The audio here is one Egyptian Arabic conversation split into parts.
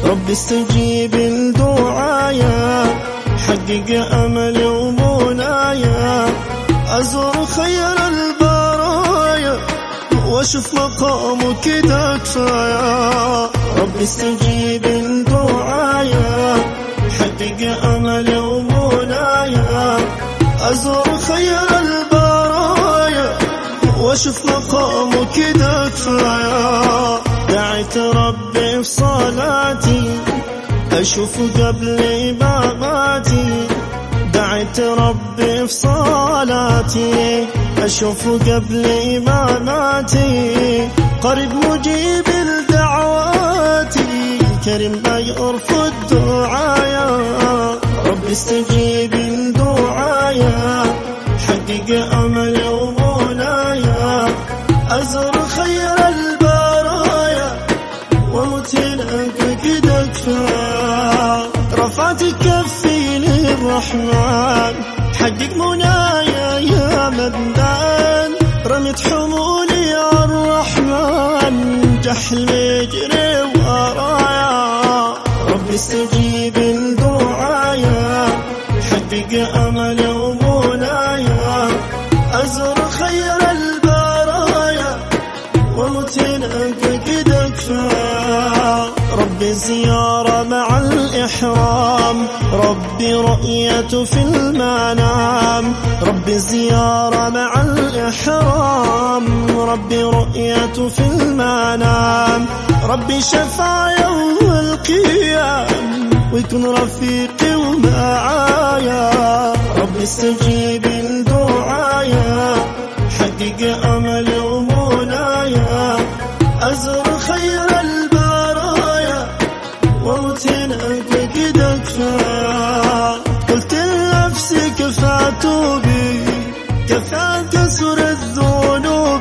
رب استجيب الدعايا حقق أمل ومنايا أزور خير البرايا واشوف مقامك كده كفايا رب استجيب الدعايا حقق أمل ومنايا أزور خير البرايا واشوف مقامك كده كفايا دعيت ربي في صلاتي أشوف قبل إماماتي دعيت ربي في صلاتي أشوف قبل إماماتي قريب مجيب الدعواتي كريم ما يرفض دعايا ربي استجيب دعايا حقق أمل ومنايا أزر خير البرايا ومتلك كده كفاية رفعت كفي للرحمن حقق منايا يا مبدان رمت حمولي يا الرحمن جحل يجري ورايا ربي استجيب دعايا حقق أمل ومنايا أزر خير البرايا ومتنك كده كفاية ربي زيارة مع الإحرام ربي رؤية في المنام ربي زيارة مع الإحرام ربي رؤية في المنام ربي شفاعة يوم القيام ويكون رفيقي ومعايا ربي استجيب دعايا حقق أمل ومنايا أزر خير البرايا ومتنك كده كفاية قلت لنفسي كفى توبي كفى كسر الذنوب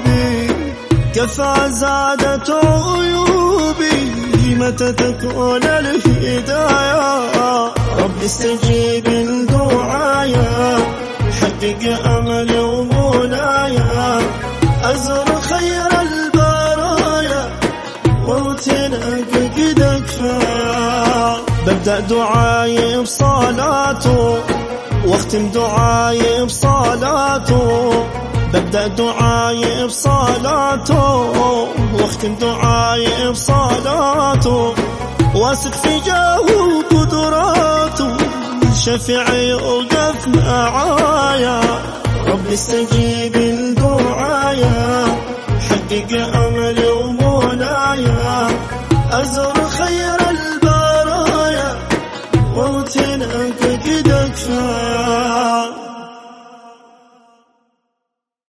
كفى زادت عيوبي متى تكون الهداية ربي استجيب دعايا حقق أمل ومنايا أزر خير البرايا ومتنك كده كفاية ببدأ دعايي بصلاته واختم دعايي بصلاته ببدأ دعايي بصلاته واختم دعايي بصلاته واثق في جاه وقدراته شفيعي يوقف معايا ربي استجيب دعايا حقق أمل ومنايا أزر خير البرايا ومتنك كده كفاية